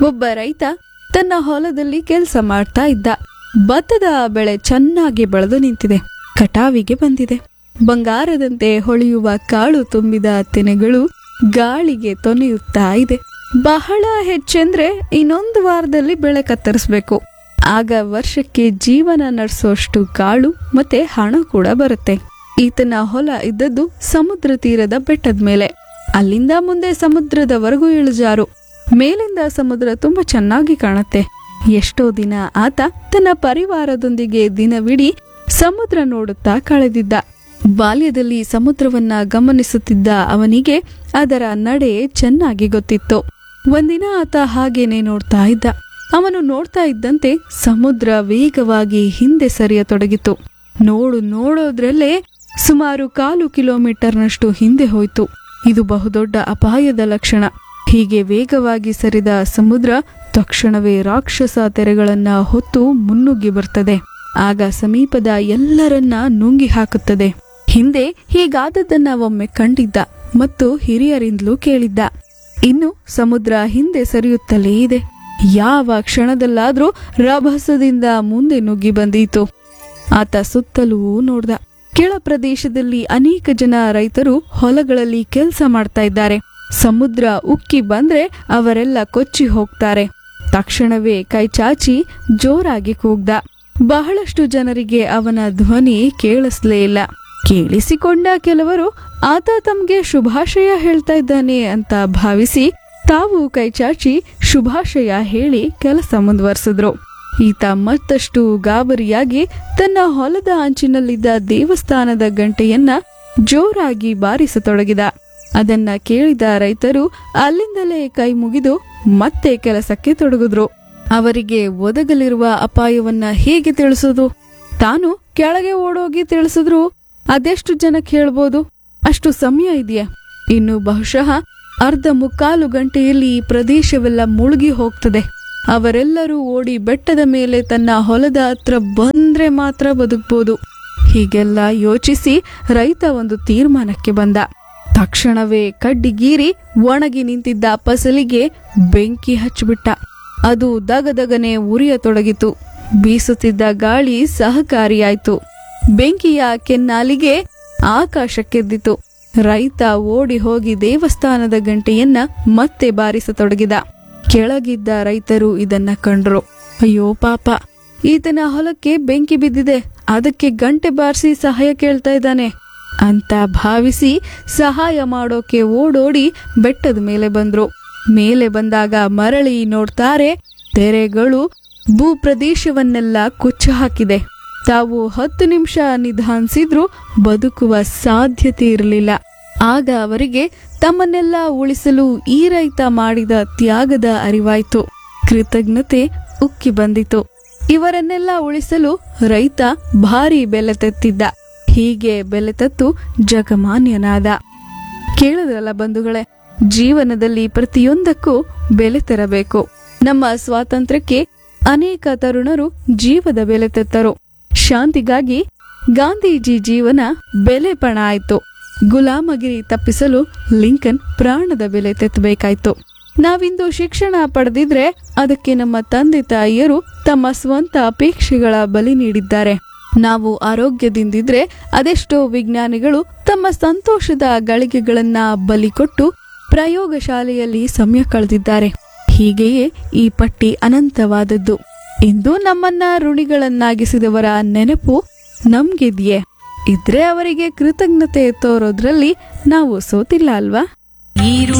ಒಬ್ಬ ರೈತ ತನ್ನ ಹೊಲದಲ್ಲಿ ಕೆಲಸ ಮಾಡ್ತಾ ಇದ್ದ ಭತ್ತದ ಬೆಳೆ ಚೆನ್ನಾಗಿ ಬೆಳೆದು ನಿಂತಿದೆ ಕಟಾವಿಗೆ ಬಂದಿದೆ ಬಂಗಾರದಂತೆ ಹೊಳೆಯುವ ಕಾಳು ತುಂಬಿದ ತೆನೆಗಳು ಗಾಳಿಗೆ ತೊನೆಯುತ್ತಾ ಇದೆ ಬಹಳ ಹೆಚ್ಚೆಂದ್ರೆ ಇನ್ನೊಂದು ವಾರದಲ್ಲಿ ಬೆಳೆ ಕತ್ತರಿಸ್ಬೇಕು ಆಗ ವರ್ಷಕ್ಕೆ ಜೀವನ ನಡೆಸೋಷ್ಟು ಕಾಳು ಮತ್ತೆ ಹಣ ಕೂಡ ಬರುತ್ತೆ ಈತನ ಹೊಲ ಇದ್ದದ್ದು ಸಮುದ್ರ ತೀರದ ಬೆಟ್ಟದ ಮೇಲೆ ಅಲ್ಲಿಂದ ಮುಂದೆ ಸಮುದ್ರದವರೆಗೂ ಇಳಿಜಾರು ಮೇಲಿಂದ ಸಮುದ್ರ ತುಂಬಾ ಚೆನ್ನಾಗಿ ಕಾಣುತ್ತೆ ಎಷ್ಟೋ ದಿನ ಆತ ತನ್ನ ಪರಿವಾರದೊಂದಿಗೆ ದಿನವಿಡೀ ಸಮುದ್ರ ನೋಡುತ್ತಾ ಕಳೆದಿದ್ದ ಬಾಲ್ಯದಲ್ಲಿ ಸಮುದ್ರವನ್ನ ಗಮನಿಸುತ್ತಿದ್ದ ಅವನಿಗೆ ಅದರ ನಡೆ ಚೆನ್ನಾಗಿ ಗೊತ್ತಿತ್ತು ಒಂದಿನ ಆತ ಹಾಗೇನೆ ನೋಡ್ತಾ ಇದ್ದ ಅವನು ನೋಡ್ತಾ ಇದ್ದಂತೆ ಸಮುದ್ರ ವೇಗವಾಗಿ ಹಿಂದೆ ಸರಿಯತೊಡಗಿತು ನೋಡು ನೋಡೋದ್ರಲ್ಲೇ ಸುಮಾರು ಕಾಲು ಕಿಲೋಮೀಟರ್ನಷ್ಟು ಹಿಂದೆ ಹೋಯ್ತು ಇದು ಬಹುದೊಡ್ಡ ಅಪಾಯದ ಲಕ್ಷಣ ಹೀಗೆ ವೇಗವಾಗಿ ಸರಿದ ಸಮುದ್ರ ತಕ್ಷಣವೇ ರಾಕ್ಷಸ ತೆರೆಗಳನ್ನ ಹೊತ್ತು ಮುನ್ನುಗ್ಗಿ ಬರ್ತದೆ ಆಗ ಸಮೀಪದ ಎಲ್ಲರನ್ನ ನುಂಗಿ ಹಾಕುತ್ತದೆ ಹಿಂದೆ ಹೀಗಾದದ್ದನ್ನ ಒಮ್ಮೆ ಕಂಡಿದ್ದ ಮತ್ತು ಹಿರಿಯರಿಂದಲೂ ಕೇಳಿದ್ದ ಇನ್ನು ಸಮುದ್ರ ಹಿಂದೆ ಸರಿಯುತ್ತಲೇ ಇದೆ ಯಾವ ಕ್ಷಣದಲ್ಲಾದ್ರೂ ರಭಸದಿಂದ ಮುಂದೆ ನುಗ್ಗಿ ಬಂದೀತು ಆತ ಸುತ್ತಲೂ ನೋಡ್ದ ಕೆಳ ಪ್ರದೇಶದಲ್ಲಿ ಅನೇಕ ಜನ ರೈತರು ಹೊಲಗಳಲ್ಲಿ ಕೆಲಸ ಮಾಡ್ತಾ ಇದ್ದಾರೆ ಸಮುದ್ರ ಉಕ್ಕಿ ಬಂದ್ರೆ ಅವರೆಲ್ಲ ಕೊಚ್ಚಿ ಹೋಗ್ತಾರೆ ತಕ್ಷಣವೇ ಕೈ ಚಾಚಿ ಜೋರಾಗಿ ಕೂಗ್ದ ಬಹಳಷ್ಟು ಜನರಿಗೆ ಅವನ ಧ್ವನಿ ಕೇಳಿಸ್ಲೇ ಇಲ್ಲ ಕೇಳಿಸಿಕೊಂಡ ಕೆಲವರು ಆತ ತಮ್ಗೆ ಶುಭಾಶಯ ಹೇಳ್ತಾ ಇದ್ದಾನೆ ಅಂತ ಭಾವಿಸಿ ತಾವು ಕೈಚಾಚಿ ಶುಭಾಶಯ ಹೇಳಿ ಕೆಲಸ ಮುಂದುವರಿಸಿದ್ರು ಈತ ಮತ್ತಷ್ಟು ಗಾಬರಿಯಾಗಿ ತನ್ನ ಹೊಲದ ಅಂಚಿನಲ್ಲಿದ್ದ ದೇವಸ್ಥಾನದ ಗಂಟೆಯನ್ನ ಜೋರಾಗಿ ಬಾರಿಸತೊಡಗಿದ ಅದನ್ನ ಕೇಳಿದ ರೈತರು ಅಲ್ಲಿಂದಲೇ ಕೈ ಮುಗಿದು ಮತ್ತೆ ಕೆಲಸಕ್ಕೆ ತೊಡಗಿದ್ರು ಅವರಿಗೆ ಒದಗಲಿರುವ ಅಪಾಯವನ್ನ ಹೇಗೆ ತಿಳಿಸೋದು ತಾನು ಕೆಳಗೆ ಓಡೋಗಿ ತಿಳಿಸಿದ್ರು ಅದೆಷ್ಟು ಜನಕ್ಕೆ ಹೇಳ್ಬೋದು ಅಷ್ಟು ಸಮಯ ಇದೆಯಾ ಇನ್ನು ಬಹುಶಃ ಅರ್ಧ ಮುಕ್ಕಾಲು ಗಂಟೆಯಲ್ಲಿ ಈ ಪ್ರದೇಶವೆಲ್ಲ ಮುಳುಗಿ ಹೋಗ್ತದೆ ಅವರೆಲ್ಲರೂ ಓಡಿ ಬೆಟ್ಟದ ಮೇಲೆ ತನ್ನ ಹೊಲದ ಹತ್ರ ಬಂದ್ರೆ ಮಾತ್ರ ಬದುಕ್ಬೋದು ಹೀಗೆಲ್ಲ ಯೋಚಿಸಿ ರೈತ ಒಂದು ತೀರ್ಮಾನಕ್ಕೆ ಬಂದ ತಕ್ಷಣವೇ ಕಡ್ಡಿಗೀರಿ ಒಣಗಿ ನಿಂತಿದ್ದ ಫಸಲಿಗೆ ಬೆಂಕಿ ಹಚ್ಚಿಬಿಟ್ಟ ಅದು ದಗದಗನೆ ಉರಿಯತೊಡಗಿತು ಬೀಸುತ್ತಿದ್ದ ಗಾಳಿ ಸಹಕಾರಿಯಾಯ್ತು ಬೆಂಕಿಯ ಕೆನ್ನಾಲಿಗೆ ಆಕಾಶಕ್ಕೆದ್ದಿತು ರೈತ ಓಡಿ ಹೋಗಿ ದೇವಸ್ಥಾನದ ಗಂಟೆಯನ್ನ ಮತ್ತೆ ಬಾರಿಸತೊಡಗಿದ ಕೆಳಗಿದ್ದ ರೈತರು ಇದನ್ನ ಕಂಡ್ರು ಅಯ್ಯೋ ಪಾಪ ಈತನ ಹೊಲಕ್ಕೆ ಬೆಂಕಿ ಬಿದ್ದಿದೆ ಅದಕ್ಕೆ ಗಂಟೆ ಬಾರಿಸಿ ಸಹಾಯ ಕೇಳ್ತಾ ಇದ್ದಾನೆ ಅಂತ ಭಾವಿಸಿ ಸಹಾಯ ಮಾಡೋಕೆ ಓಡೋಡಿ ಬೆಟ್ಟದ ಮೇಲೆ ಬಂದ್ರು ಮೇಲೆ ಬಂದಾಗ ಮರಳಿ ನೋಡ್ತಾರೆ ತೆರೆಗಳು ಭೂ ಪ್ರದೇಶವನ್ನೆಲ್ಲ ಕುಚ್ಚ ಹಾಕಿದೆ ತಾವು ಹತ್ತು ನಿಮಿಷ ನಿಧಾನಿಸಿದ್ರು ಬದುಕುವ ಸಾಧ್ಯತೆ ಇರಲಿಲ್ಲ ಆಗ ಅವರಿಗೆ ತಮ್ಮನ್ನೆಲ್ಲ ಉಳಿಸಲು ಈ ರೈತ ಮಾಡಿದ ತ್ಯಾಗದ ಅರಿವಾಯ್ತು ಕೃತಜ್ಞತೆ ಉಕ್ಕಿ ಬಂದಿತು ಇವರನ್ನೆಲ್ಲ ಉಳಿಸಲು ರೈತ ಭಾರಿ ಬೆಲೆ ತೆತ್ತಿದ್ದ ಹೀಗೆ ಬೆಲೆ ತತ್ತು ಜಗಮಾನ್ಯನಾದ ಕೇಳಿದ್ರಲ್ಲ ಬಂಧುಗಳೇ ಜೀವನದಲ್ಲಿ ಪ್ರತಿಯೊಂದಕ್ಕೂ ಬೆಲೆ ತೆರಬೇಕು ನಮ್ಮ ಸ್ವಾತಂತ್ರ್ಯಕ್ಕೆ ಅನೇಕ ತರುಣರು ಜೀವದ ಬೆಲೆ ತೆತ್ತರು ಶಾಂತಿಗಾಗಿ ಗಾಂಧೀಜಿ ಜೀವನ ಬೆಲೆ ಪಣ ಆಯ್ತು ಗುಲಾಮಗಿರಿ ತಪ್ಪಿಸಲು ಲಿಂಕನ್ ಪ್ರಾಣದ ಬೆಲೆ ತೆತ್ತಬೇಕಾಯ್ತು ನಾವಿಂದು ಶಿಕ್ಷಣ ಪಡೆದಿದ್ರೆ ಅದಕ್ಕೆ ನಮ್ಮ ತಂದೆ ತಾಯಿಯರು ತಮ್ಮ ಸ್ವಂತ ಅಪೇಕ್ಷೆಗಳ ಬಲಿ ನೀಡಿದ್ದಾರೆ ನಾವು ಆರೋಗ್ಯದಿಂದಿದ್ರೆ ಅದೆಷ್ಟೋ ವಿಜ್ಞಾನಿಗಳು ತಮ್ಮ ಸಂತೋಷದ ಗಳಿಗೆಗಳನ್ನ ಬಲಿ ಕೊಟ್ಟು ಪ್ರಯೋಗಶಾಲೆಯಲ್ಲಿ ಸಮಯ ಕಳೆದಿದ್ದಾರೆ ಹೀಗೆಯೇ ಈ ಪಟ್ಟಿ ಅನಂತವಾದದ್ದು ಇಂದು ನಮ್ಮನ್ನ ಋಣಿಗಳನ್ನಾಗಿಸಿದವರ ನೆನಪು ನಮ್ಗಿದ್ಯೆ ಇದ್ರೆ ಅವರಿಗೆ ಕೃತಜ್ಞತೆ ತೋರೋದ್ರಲ್ಲಿ ನಾವು ಸೋತಿಲ್ಲ ಅಲ್ವಾ ನೀರು